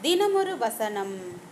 தினமொரு வசனம்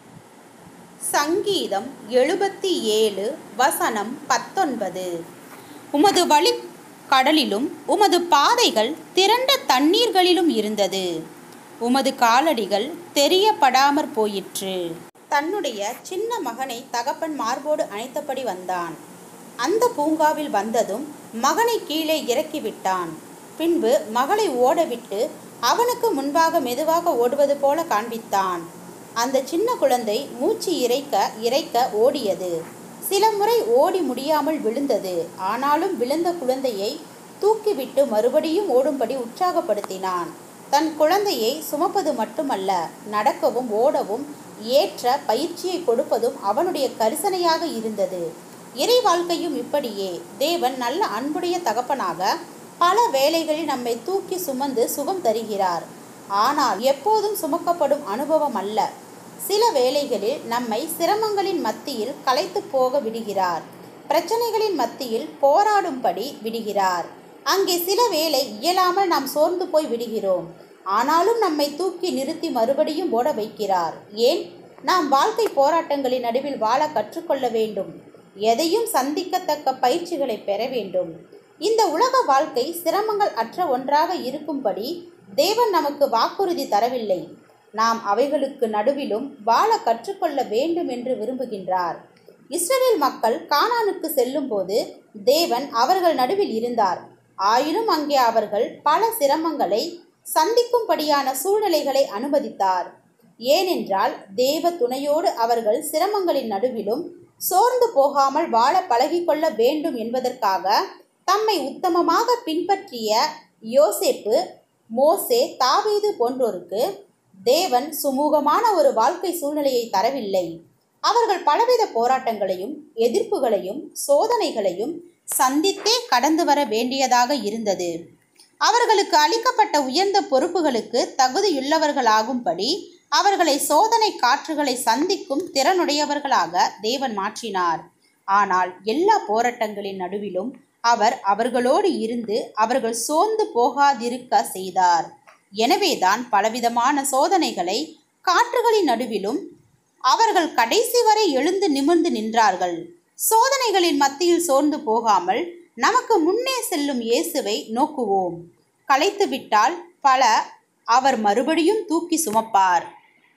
சங்கீதம் எழுபத்தி ஏழு வசனம் பத்தொன்பது உமது வழி கடலிலும் உமது பாதைகள் திரண்ட தண்ணீர்களிலும் இருந்தது உமது காலடிகள் தெரியப்படாமற் போயிற்று தன்னுடைய சின்ன மகனை தகப்பன் மார்போடு அணைத்தபடி வந்தான் அந்த பூங்காவில் வந்ததும் மகனை கீழே இறக்கிவிட்டான் பின்பு மகளை ஓடவிட்டு அவனுக்கு முன்பாக மெதுவாக ஓடுவது போல காண்பித்தான் அந்த சின்ன குழந்தை மூச்சு இறைக்க இறைக்க ஓடியது சில முறை ஓடி முடியாமல் விழுந்தது ஆனாலும் விழுந்த குழந்தையை தூக்கிவிட்டு மறுபடியும் ஓடும்படி உற்சாகப்படுத்தினான் தன் குழந்தையை சுமப்பது மட்டுமல்ல நடக்கவும் ஓடவும் ஏற்ற பயிற்சியை கொடுப்பதும் அவனுடைய கரிசனையாக இருந்தது இறை வாழ்க்கையும் இப்படியே தேவன் நல்ல அன்புடைய தகப்பனாக பல வேளைகளில் நம்மை தூக்கி சுமந்து சுகம் தருகிறார் ஆனால் எப்போதும் சுமக்கப்படும் அனுபவம் அல்ல சில வேளைகளில் நம்மை சிரமங்களின் மத்தியில் களைத்து போக விடுகிறார் பிரச்சனைகளின் மத்தியில் போராடும்படி விடுகிறார் அங்கே சில வேளை இயலாமல் நாம் சோர்ந்து போய் விடுகிறோம் ஆனாலும் நம்மை தூக்கி நிறுத்தி மறுபடியும் ஓட வைக்கிறார் ஏன் நாம் வாழ்க்கை போராட்டங்களின் நடுவில் வாழ கற்றுக்கொள்ள வேண்டும் எதையும் சந்திக்கத்தக்க பயிற்சிகளை பெற வேண்டும் இந்த உலக வாழ்க்கை சிரமங்கள் அற்ற ஒன்றாக இருக்கும்படி தேவன் நமக்கு வாக்குறுதி தரவில்லை நாம் அவைகளுக்கு நடுவிலும் வாழ கற்றுக்கொள்ள வேண்டும் என்று விரும்புகின்றார் இஸ்ரவேல் மக்கள் கானானுக்கு செல்லும்போது தேவன் அவர்கள் நடுவில் இருந்தார் ஆயினும் அங்கே அவர்கள் பல சிரமங்களை சந்திக்கும்படியான சூழ்நிலைகளை அனுமதித்தார் ஏனென்றால் தேவ துணையோடு அவர்கள் சிரமங்களின் நடுவிலும் சோர்ந்து போகாமல் வாழ பழகிக்கொள்ள வேண்டும் என்பதற்காக தம்மை உத்தமமாக பின்பற்றிய யோசேப்பு மோசே தாவீது போன்றோருக்கு தேவன் சுமூகமான ஒரு வாழ்க்கை சூழ்நிலையை தரவில்லை அவர்கள் பலவித போராட்டங்களையும் எதிர்ப்புகளையும் சோதனைகளையும் சந்தித்தே கடந்து வர வேண்டியதாக இருந்தது அவர்களுக்கு அளிக்கப்பட்ட உயர்ந்த பொறுப்புகளுக்கு தகுதியுள்ளவர்களாகும்படி அவர்களை சோதனை காற்றுகளை சந்திக்கும் திறனுடையவர்களாக தேவன் மாற்றினார் ஆனால் எல்லா போராட்டங்களின் நடுவிலும் அவர் அவர்களோடு இருந்து அவர்கள் சோர்ந்து போகாதிருக்க செய்தார் எனவேதான் பலவிதமான சோதனைகளை காற்றுகளின் நடுவிலும் அவர்கள் கடைசி வரை எழுந்து நிமிர்ந்து நின்றார்கள் சோதனைகளின் மத்தியில் சோர்ந்து போகாமல் நமக்கு முன்னே செல்லும் இயேசுவை நோக்குவோம் களைத்து விட்டால் பல அவர் மறுபடியும் தூக்கி சுமப்பார்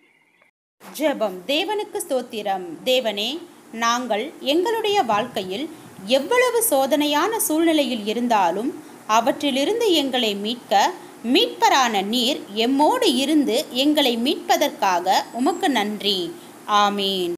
ஜெபம் தேவனுக்கு ஸ்தோத்திரம் தேவனே நாங்கள் எங்களுடைய வாழ்க்கையில் எவ்வளவு சோதனையான சூழ்நிலையில் இருந்தாலும் அவற்றிலிருந்து எங்களை மீட்க மீட்பரான நீர் எம்மோடு இருந்து எங்களை மீட்பதற்காக உமக்கு நன்றி ஆமீன்